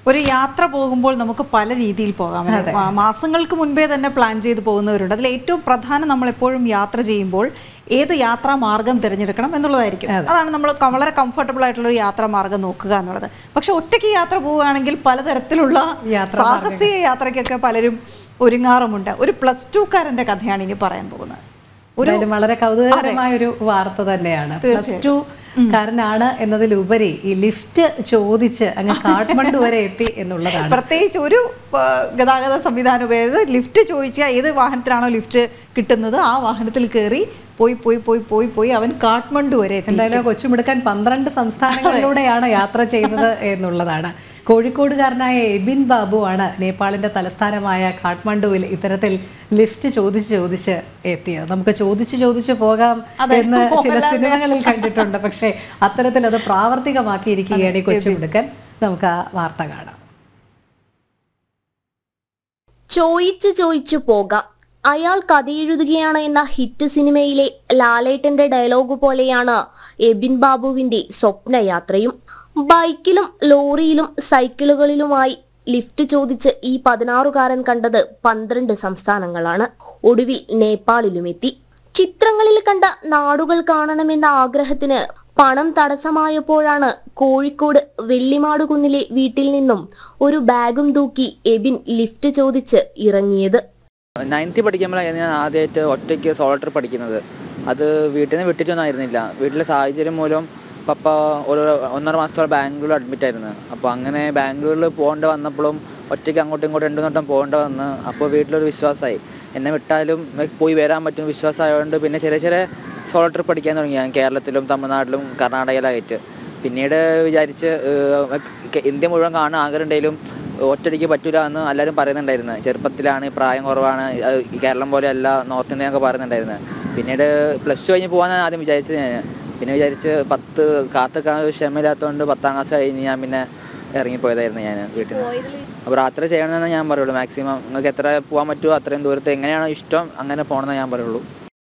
ഒരു യാത്ര പോകുമ്പോൾ നമുക്ക് പല രീതിയിൽ പോകാം അല്ലേ? മാ- മാസങ്ങൾക്ക് മുൻപേ തന്നെ പ്ലാൻ ചെയ്ത് പോകുന്നവരുണ്ട് അതിൽ ഏറ്റവും പ്രധാനം നമ്മൾ എപ്പോഴും യാത്ര ചെയ്യുമ്പോൾ ഏത് യാത്രാ മാർഗം തിരഞ്ഞെടുക്കണം എന്നുള്ളതായിരിക്കും അതാണ് നമ്മൾ ക- വളരെ കംഫർട്ടബിൾ ആയിട്ടുള്ള ഒരു യാത്രാ മാർഗം നോക്കുക എന്നുള്ളത് പക്ഷെ ഒറ്റയ്ക്ക് യാത്ര പോവുകയാണെങ്കിൽ പലതരത്തിലുള്ള യാത്രാ സാഹസിക യാത്രയ്ക്കൊക്കെ പലരും ഒരുങ്ങാറുമുണ്ട് ഒരു പ്ലസ് ടുക്കാരൻ്റെ കഥയാണ് ഇനി പറയാൻ പോകുന്നത് എന്തായാലും വളരെ കൗതുകകരമായ ഒരു വാർത്ത തന്നെയാണ് പ്ലസ് ടു കാരനാണ് എന്നതിലുപരി ഈ ലിഫ്റ്റ് ചോദിച്ച് അങ്ങ് കാഠ്മണ്ഡു വരെ എത്തി എന്നുള്ളതാണ് പ്രത്യേകിച്ച് ഒരു ആ, ഗതാഗത സംവിധാനം ഉപയോഗിച്ച് ലിഫ്റ്റ് ചോദിച്ചാൽ ഏത് വാഹനത്തിലാണോ ലിഫ്റ്റ് കിട്ടുന്നത് ആ വാഹനത്തിൽ കയറി പോയി പോയി പോയി പോയി പോയി അവൻ കാഠ്മണ്ഡു വരെ എത്തി എന്തായാലും കൊച്ചുമിടുക്കൻ പന്ത്രണ്ട് സംസ്ഥാനങ്ങളിലൂടെയാണ് യാത്ര ചെയ്തത് എന്നുള്ളതാണ് കോഴിക്കോടുകാരനായ എബിൻ ബാബു ആണ് നേപ്പാളിന്റെ തലസ്ഥാനമായ കാഠ്മണ്ഡുവിൽ ഇത്തരത്തിൽ ലിഫ്റ്റ് ചോദിച്ച് ചോദിച്ച് എത്തിയത് നമുക്ക് ചോദിച്ച് ചോദിച്ച് പോകാം അതെ, എന്ന് ചില മോഹൻലാലിന്റെ- സിനിമകളിൽ കണ്ടിട്ടുണ്ട് പക്ഷേ അത്തരത്തിൽ അത് പ്രാവർത്തികമാക്കിയിരിക്കുകയാണ് ഈ കൊച്ചുമിടുക്കൻ നമുക്ക് ആ വാർത്ത കാണാം ചോയിച്ച് ചോയിച്ചു പോകാം അയാൾ കഥയെഴുതുകയാണ് എന്ന ഹിറ്റ് സിനിമയിലെ ലാലേട്ടന്റെ ഡയലോഗ് പോലെയാണ് എബിൻ ബാബുവിന്റെ സ്വപ്നയാത്രയും ബൈക്കിലും ലോറിയിലും സൈക്കിളുകളിലുമായി ലിഫ്റ്റ് ചോദിച്ച് ഈ പതിനാറുകാരൻ കണ്ടത് പന്ത്രണ്ട് സംസ്ഥാനങ്ങളാണ് ഒടുവിൽ നേപ്പാളിലുമെത്തി ചിത്രങ്ങളിൽ കണ്ട നാടുകൾ കാണണമെന്ന ആഗ്രഹത്തിന് പണം തടസ്സമായപ്പോഴാണ് കോഴിക്കോട് വെള്ളിമാടുകുന്നിലെ വീട്ടിൽ നിന്നും ഒരു ബാഗും തൂക്കി എബിൻ ലിഫ്റ്റ് ചോദിച്ച് ഇറങ്ങിയത് നയൻത്തിൽ പഠിക്കുമ്പോഴാണ് ഞാൻ ആദ്യമായിട്ട് ഒറ്റയ്ക്ക് സോളോ ട്രിപ്പ് പഠിക്കുന്നത് അത് വീട്ടിൽ നിന്ന് വിട്ടിട്ടൊന്നും ആയിരുന്നില്ല വീട്ടിലെ സാഹചര്യം മൂലം പപ്പ ഒരു ഒന്നര മാസത്തോളം ബാംഗ്ലൂരിൽ അഡ്മിറ്റ് ആയിരുന്നു അപ്പോൾ അങ്ങനെ ബാംഗ്ലൂരിൽ പോകേണ്ട വന്നപ്പോഴും ഒറ്റയ്ക്ക് അങ്ങോട്ടും ഇങ്ങോട്ടും രണ്ടു നോട്ടം പോകേണ്ട വന്ന് അപ്പോൾ വീട്ടിലൊരു വിശ്വാസമായി എന്നെ വിട്ടാലും പോയി വരാൻ പറ്റും വിശ്വാസമായതുകൊണ്ട് പിന്നെ ചെറിയ ചെറിയ സോളോ ട്രിപ്പ് പഠിക്കാൻ തുടങ്ങി ഞാൻ കേരളത്തിലും തമിഴ്നാട്ടിലും കർണാടകയിലായിട്ട് പിന്നീട് വിചാരിച്ച് ഏഹ്, കെ- ഇന്ത്യ മുഴുവൻ കാണാൻ ആഗ്രഹമുണ്ടെങ്കിലും ഒറ്റയടിക്ക് പറ്റൂല എന്ന് എല്ലാവരും പറയുന്നുണ്ടായിരുന്നു ചെറുപ്പത്തിലാണ് പ്രായം കുറവാണ് അത് ഈ കേരളം പോലെ അല്ല നോർത്ത് ഇന്ത്യ എന്നൊക്കെ പറയുന്നുണ്ടായിരുന്നു പിന്നീട് പ്ലസ് ടു കഴിഞ്ഞ് പോകാനാണ് ആദ്യം വിചാരിച്ചത് ഞാൻ പിന്നെ വിചാരിച്ച് പത്ത് കാത്തുക്കാൻ ഒരു ക്ഷമയില്ലാത്തതുകൊണ്ട് പത്താം ക്ലാസ് കഴിഞ്ഞ് ഞാൻ പിന്നെ ഇറങ്ങിപ്പോയതായിരുന്നു ഞാൻ വീട്ടിൽ നിന്ന് അപ്പോൾ രാത്രി ചെയ്യണമെന്ന് ഞാൻ പറയുള്ളൂ മാക്സിമം നിങ്ങൾക്ക് എത്ര പോകാൻ പറ്റുമോ അത്രയും ദൂരത്ത് എങ്ങനെയാണോ ഇഷ്ടം അങ്ങനെ പോകണമെന്ന് ഞാൻ പറയുള്ളൂ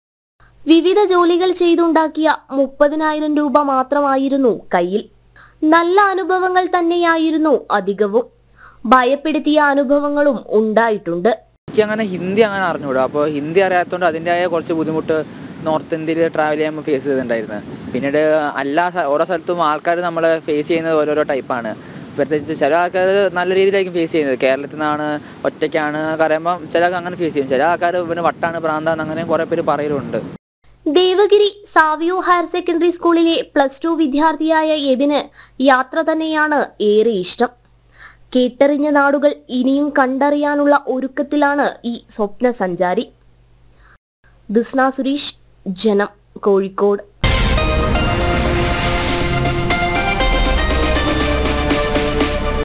വിവിധ ജോലികൾ ചെയ്തുണ്ടാക്കിയ മുപ്പതിനായിരം രൂപ മാത്രമായിരുന്നു കയ്യിൽ നല്ല അനുഭവങ്ങൾ തന്നെയായിരുന്നു അധികവും ഭയപ്പെടുത്തിയ അനുഭവങ്ങളും ഉണ്ടായിട്ടുണ്ട് എനിക്ക് അങ്ങനെ ഹിന്ദി അങ്ങനെ അറിഞ്ഞുകൂടാ അപ്പോൾ ഹിന്ദി അറിയാത്തതുകൊണ്ട് അതിൻ്റെതായ കുറച്ച് ബുദ്ധിമുട്ട് നോർത്ത് ഇന്ത്യയിൽ ട്രാവൽ ചെയ്യുമ്പോൾ ഫേസ് ചെയ്തിട്ടുണ്ടായിരുന്നു പിന്നീട് എല്ലാ സ്ഥ- ഓരോ സ്ഥലത്തും ആൾക്കാർ നമ്മൾ ഫേസ് ചെയ്യുന്നത് ഓരോരോ ടൈപ്പാണ് പ്രത്യേകിച്ച് ചില ആൾക്കാർ നല്ല രീതിയിലായിരിക്കും ഫേസ് ചെയ്യുന്നത് കേരളത്തിൽ നിന്നാണ് ഒറ്റയ്ക്കാണ് എന്നൊക്കെ അറിയുമ്പോൾ ചില ആൾക്കാർ അങ്ങനെ ഫേസ് ചെയ്യും ചില ആൾക്കാർ ഇവന് വട്ടാണ് പ്രാന്താന്ന് അങ്ങനെ കുറേ പേര് പറയലുണ്ട് ദേവഗിരി സാവിയോ ഹയർ സെക്കൻഡറി സ്കൂളിലെ പ്ലസ് ടു വിദ്യാർത്ഥിയായ എബിന് യാത്ര തന്നെയാണ് ഏറെ ഇഷ്ടം കേട്ടറിഞ്ഞ നാടുകൾ ഇനിയും കണ്ടറിയാനുള്ള ഒരുക്കത്തിലാണ് ഈ സ്വപ്ന സഞ്ചാരി ദിസ്ന സുരേഷ് ജനം കോഴിക്കോട്